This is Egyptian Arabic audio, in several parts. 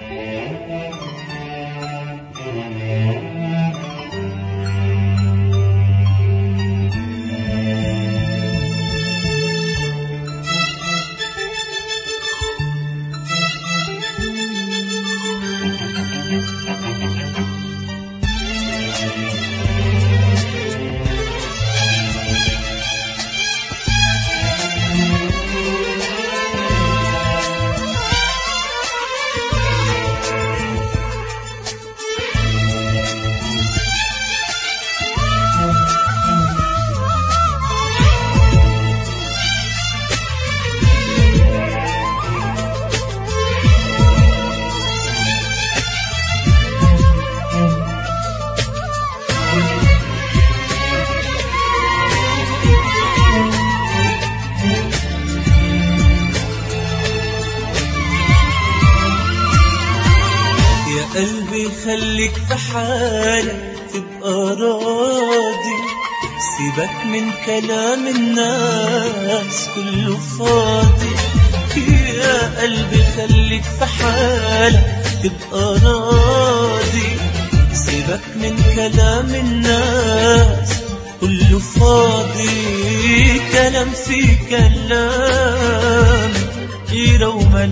يا قلبي خليك في حالك تبقى راضي سيبك من كلام الناس كله فاضي يا قلبي خليك في حالك تبقى راضي سيبك من كلام الناس كله فاضي كلام في كلام غيرة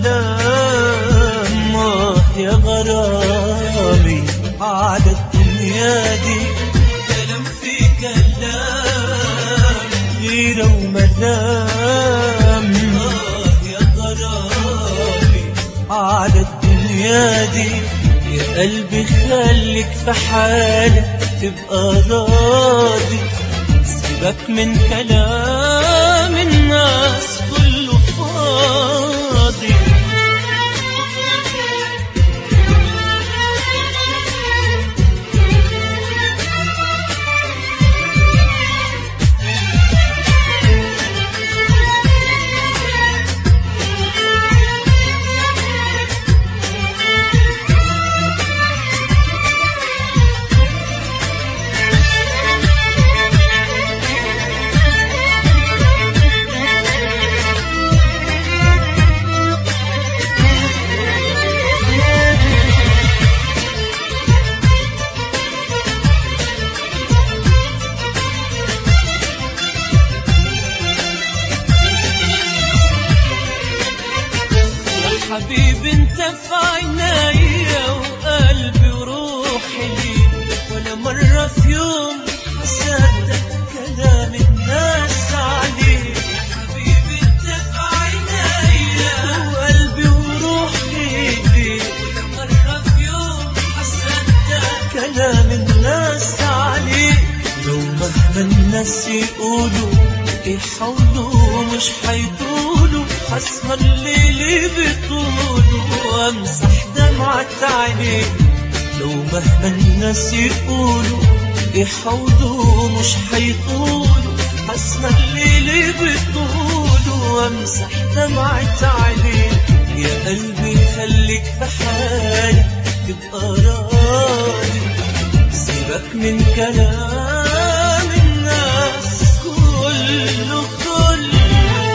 وملام آه يا غرامي عاد الدنيا دي كلام في كلام غيرة وملام آه يا غرامي عاد الدنيا دي يا قلبي خليك في حالك تبقى راضي سيبك من كلام الناس كله فاضي يا حبيبي انت في عينيا وقلبي وروحي ليك ولا مرة في يوم صدق كلام الناس عليك يا حبيبي انت في عينيا وقلبي وروحي ليك ولا مرة في يوم صدق كلام الناس عليك لو مهما الناس يقولوا يحاولوا مش حيطولوا حسب الليل بطوله وامسح دمعة عينيك لو مهما الناس يقولوا يحاولوا مش حيطولوا حسب الليل بطوله وامسح دمعة عينيك يا قلبي خليك في حالك تبقى راضي سيبك من كلام الناس كله كله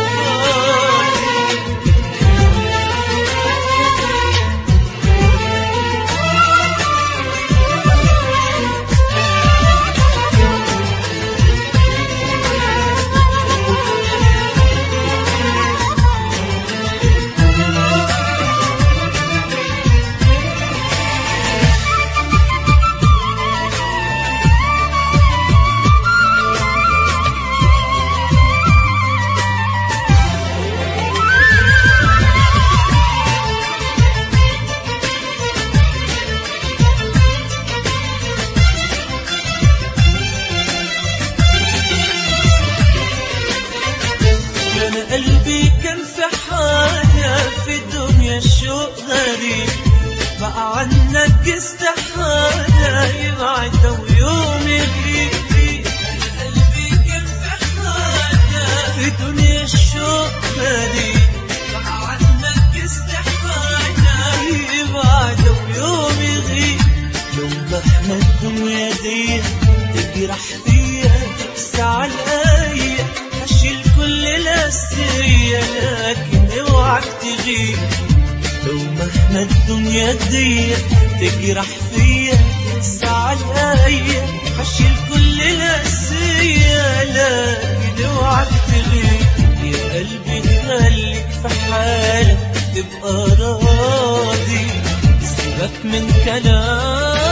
انا قلبي كان في حاجة في الدنيا شوق غريب بقى عنك استحالة يبعد ويوم يغيب انا قلبي كان في حاجة في الدنيا شوق غريب بقى عنك استحالة يبعد ويوم يغيب لو مهما الدنيا دي تجرح فيا تقسى عليا هشيل كل الأسية لكن اوعك تغيب لو مهما الدنيا دي تجرح فيا ساعة الآية هشيل كل الأسية لكن اوعى تغيب يا قلبي خليك في حالك تبقى راضي سيبك من كلام